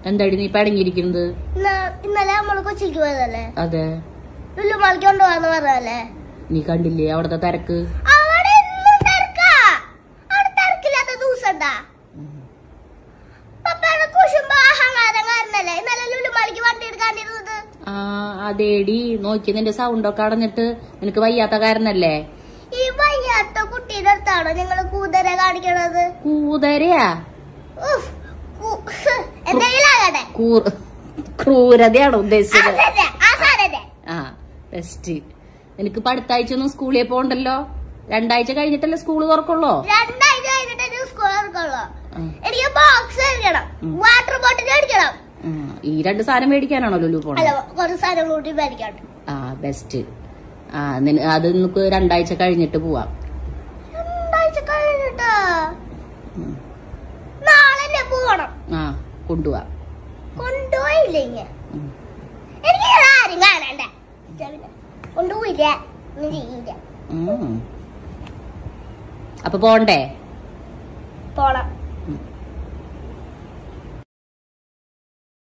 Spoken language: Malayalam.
എന്താടി നീ പടങ്ങിയിരിക്കുന്നത് ഇന്ന- ഇന്നലെ നമ്മള് കൊച്ചിക്ക് പോയതല്ലേ അതെ ലുല്ലുമാളിക്ക് കൊണ്ടുപോകാന്ന് പറഞ്ഞല്ലേ നീ കണ്ടില്ലേ അവിടത്തെ തിരക്ക് അവിടെ എന്നും തിരക്കാ അവിടെ തിരക്കില്ലാത്ത ദിവസം ഉണ്ടാ പപ്പയുടെ കുശുമ്പ അഹങ്കാരം കാരണല്ലേ ഇന്നലെ ലുല്ലുമാളിക്ക് വണ്ടി എടുക്കാണ്ടിരുന്നത് ആ അതേടി നോക്കി നിന്റെ സൗണ്ട് ഒക്കെ അടഞ്ഞിട്ട് നിനക്ക് വയ്യാത്ത കാരണല്ലേ ഈ വയ്യാത്ത കുട്ടീന്റെ അടുത്താണോ നിങ്ങള് കൂതര കാണിക്കണത് കൂതരയാ ഉഫ്, കു- എന്തെങ്കിലും ആകട്ടെ കൂർ ക്രൂരതയാണ് ഉദ്ദേശിച്ചത് അതന്നെ ആ സാധനെ ആ ബെസ്റ്റ് നിനക്ക് ഇപ്പൊ അടുത്ത ആഴ്ച ഒന്നും സ്കൂളിൽ പോകണ്ടല്ലോ രണ്ടാഴ്ച കഴിഞ്ഞിട്ടല്ലേ സ്കൂൾ തുറക്കുള്ളൂ രണ്ടാഴ്ച കഴിഞ്ഞിട്ട് എനിക്ക് സ്കൂൾ ഇറക്കുള്ളൂ ആ, എനിക്ക് ബോക്സ് മേടിക്കണം ഉം. വാട്ടർ ബോട്ടിൽ മേടിക്കണം ആ, ഈ രണ്ട് സാധനം മേടിക്കാനാണോ ലുലു അല്ല പോണത് കുറച്ച് സാധനം കൂട്ടി മേടിക്കണം ആ ബെസ്റ്റ് ആ നിന- അത് നിനക്ക് രണ്ടാഴ്ച കഴിഞ്ഞിട്ട് പോവാം രണ്ടാഴ്ച കഴിഞ്ഞിട്ടാ ഉം. നാളെ തന്നെ പോകണം ആ കൊണ്ടുപോവാം കൊണ്ടുപോയില്ലെങ്കിൽ ഉം. എനിക്ക് ആരും കാണണ്ട പിന്നെ കൊണ്ടുപോയില്ല ഒന്നും ചെയ്യില്ല ഉം. അപ്പൊ പോണ്ടേ പോണം